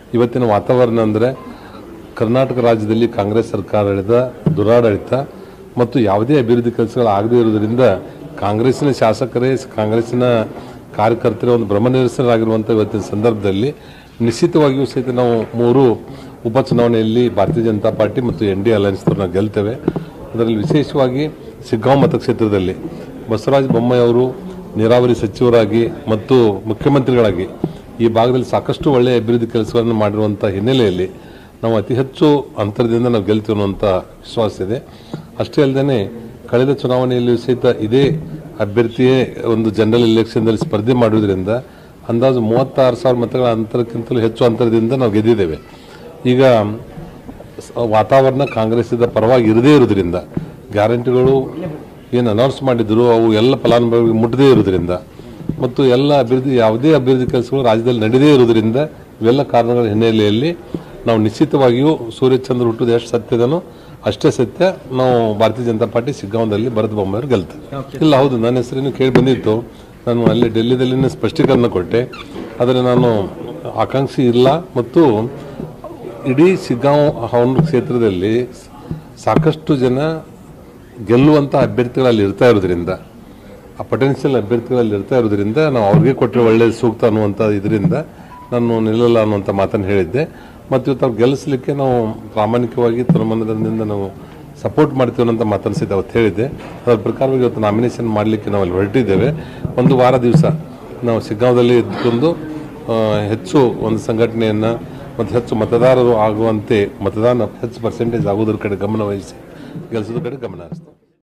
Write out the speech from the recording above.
ಇವತ್ತಿನ ವಾತಾವರಣ ಅಂದರೆ ಕರ್ನಾಟಕ ರಾಜ್ಯದಲ್ಲಿ ಕಾಂಗ್ರೆಸ್ ಸರ್ಕಾರದ ದುರಾಡಳಿತ ಮತ್ತು ಯಾವುದೇ ಅಭಿವೃದ್ಧಿ ಕೆಲಸಗಳು ಆಗದೇ ಇರುವುದರಿಂದ ಕಾಂಗ್ರೆಸ್ಸಿನ ಶಾಸಕರೇ ಕಾಂಗ್ರೆಸ್ಸಿನ ಕಾರ್ಯಕರ್ತರೇ ಒಂದು ಭ್ರಮನಿರಸರಾಗಿರುವಂಥ ಇವತ್ತಿನ ಸಂದರ್ಭದಲ್ಲಿ ನಿಶ್ಚಿತವಾಗಿಯೂ ಸಹಿತ ನಾವು ಮೂರು ಉಪಚುನಾವಣೆಯಲ್ಲಿ ಭಾರತೀಯ ಜನತಾ ಪಾರ್ಟಿ ಮತ್ತು ಎನ್ ಡಿ ಅಲಯನ್ಸ್ನವ್ರನ್ನ ಗೆಲ್ತೇವೆ ಅದರಲ್ಲಿ ವಿಶೇಷವಾಗಿ ಸಿಗ್ಗಾಂವ್ ಮತಕ್ಷೇತ್ರದಲ್ಲಿ ಬಸವರಾಜ ಬೊಮ್ಮಾಯಿ ಅವರು ನೀರಾವರಿ ಸಚಿವರಾಗಿ ಮತ್ತು ಮುಖ್ಯಮಂತ್ರಿಗಳಾಗಿ ಈ ಭಾಗದಲ್ಲಿ ಸಾಕಷ್ಟು ಒಳ್ಳೆಯ ಅಭಿವೃದ್ಧಿ ಕೆಲಸಗಳನ್ನು ಮಾಡಿರುವಂಥ ಹಿನ್ನೆಲೆಯಲ್ಲಿ ನಾವು ಅತಿ ಹೆಚ್ಚು ಅಂತರದಿಂದ ನಾವು ಗೆಲ್ತೀವಿ ಅನ್ನುವಂಥ ವಿಶ್ವಾಸ ಇದೆ ಅಷ್ಟೇ ಅಲ್ಲದೆ ಕಳೆದ ಚುನಾವಣೆಯಲ್ಲಿ ಸಹಿತ ಇದೇ ಅಭ್ಯರ್ಥಿಯೇ ಒಂದು ಜನರಲ್ ಎಲೆಕ್ಷನ್ದಲ್ಲಿ ಸ್ಪರ್ಧೆ ಮಾಡುವುದರಿಂದ ಅಂದಾಜು ಮೂವತ್ತಾರು ಸಾವಿರ ಮತಗಳ ಅಂತರಕ್ಕಿಂತಲೂ ಹೆಚ್ಚು ಅಂತರದಿಂದ ನಾವು ಗೆದ್ದಿದ್ದೇವೆ ಈಗ ಸ- ವಾತಾವರಣ ಕಾಂಗ್ರೆಸ್ಸಿದ ಪರವಾಗಿ ಇರದೇ ಇರೋದ್ರಿಂದ ಗ್ಯಾರಂಟಿಗಳು ಏನು ಅನೌನ್ಸ್ ಮಾಡಿದ್ರು ಅವು ಎಲ್ಲ ಫಲಾನುಭವಿಗಳಿಗೆ ಮುಟ್ಟದೇ ಇರೋದ್ರಿಂದ ಮತ್ತು ಎಲ್ಲ ಅಭಿವೃದ್ಧಿ ಯಾವುದೇ ಅಭಿವೃದ್ಧಿ ಕೆಲಸಗಳು ರಾಜ್ಯದಲ್ಲಿ ನಡೆದೇ ಇರೋದ್ರಿಂದ ಇವೆಲ್ಲ ಕಾರಣಗಳ ಹಿನ್ನೆಲೆಯಲ್ಲಿ ನಾವು ನಿಶ್ಚಿತವಾಗಿಯೂ ಸೂರ್ಯಚಂದ್ರ ಹುಟ್ಟುವುದು ಎಷ್ಟು ಸತ್ಯದನೋ ಅಷ್ಟೇ ಸತ್ಯ ನಾವು ಭಾರತೀಯ ಜನತಾ ಪಾರ್ಟಿ ಶಿಗ್ಗಾಂವದಲ್ಲಿ ಭರತ್ ಬೊಮ್ಮಾಯಿಯವರು ಗೆಲ್ತಾರೆ ಇಲ್ಲ ಹೌದು ನನ್ನ ಹೆಸರೇನು ಕೇಳಿ ಬಂದಿತ್ತು ನಾನು ಅಲ್ಲಿ ಡೆಲ್ಲಿದಲ್ಲಿನೇ ಸ್ಪಷ್ಟೀಕರಣ ಕೊಟ್ಟೆ ಆದರೆ ನಾನು ಆಕಾಂಕ್ಷಿ ಇಲ್ಲ ಮತ್ತು ಇಡೀ ಶಿಗ್ಗಾಂವ್ ಹವನ ಕ್ಷೇತ್ರದಲ್ಲಿ ಸಾಕಷ್ಟು ಜನ ಗೆಲ್ಲುವಂಥ ಅಭ್ಯರ್ಥಿಗಳಲ್ಲಿ ಇರ್ತಾ ಇರೋದ್ರಿಂದ ಆ ಪೊಟೆನ್ಷಿಯಲ್ ಅಭ್ಯರ್ಥಿಗಳಲ್ಲಿ ಇರ್ತಾ ಇರೋದ್ರಿಂದ ನಾವು ಅವ್ರಿಗೆ ಕೊಟ್ಟರೆ ಒಳ್ಳೆಯ ಸೂಕ್ತ ಅನ್ನುವಂಥ ಇದರಿಂದ ನಾನು ನಿಲ್ಲಲ್ಲ ಅನ್ನುವಂಥ ಮಾತನ್ನು ಹೇಳಿದ್ದೆ ಮತ್ತು ಇವತ್ತು ಅವ್ರು ಗೆಲ್ಲಿಸಲಿಕ್ಕೆ ನಾವು ಪ್ರಾಮಾಣಿಕವಾಗಿ ತನುಮನದಿಂದ ನಾವು ಸಪೋರ್ಟ್ ಮಾಡ್ತೀವಿ ಅನ್ನೋಂಥ ಮಾತನ್ನು ಸಹಿತ ಅವತ್ತು ಹೇಳಿದ್ದೆ ಅದರ ಪ್ರಕಾರವಾಗಿ ಇವತ್ತು ನಾಮಿನೇಷನ್ ಮಾಡಲಿಕ್ಕೆ ನಾವು ಅಲ್ಲಿ ಹೊರಟಿದ್ದೇವೆ ಒಂದು ವಾರ ದಿವಸ ನಾವು ಶಿಗ್ಗಾಂವದಲ್ಲಿ ಇದ್ದುಕೊಂಡು ಆ, ಹೆಚ್ಚು ಒಂದು ಸಂಘಟನೆಯನ್ನು ಮತ್ತು ಹೆಚ್ಚು ಮತದಾರರು ಆಗುವಂತೆ ಮತದಾನ ಹೆಚ್ಚು ಪರ್ಸೆಂಟೇಜ್ ಆಗೋದ್ರ ಕಡೆ ಗಮನ ವಹಿಸಿ ಗೆಲ್ಲಿಸೋದ್ರ ಕಡೆ ಗಮನ ಹರಿಸ್ತೇವೆ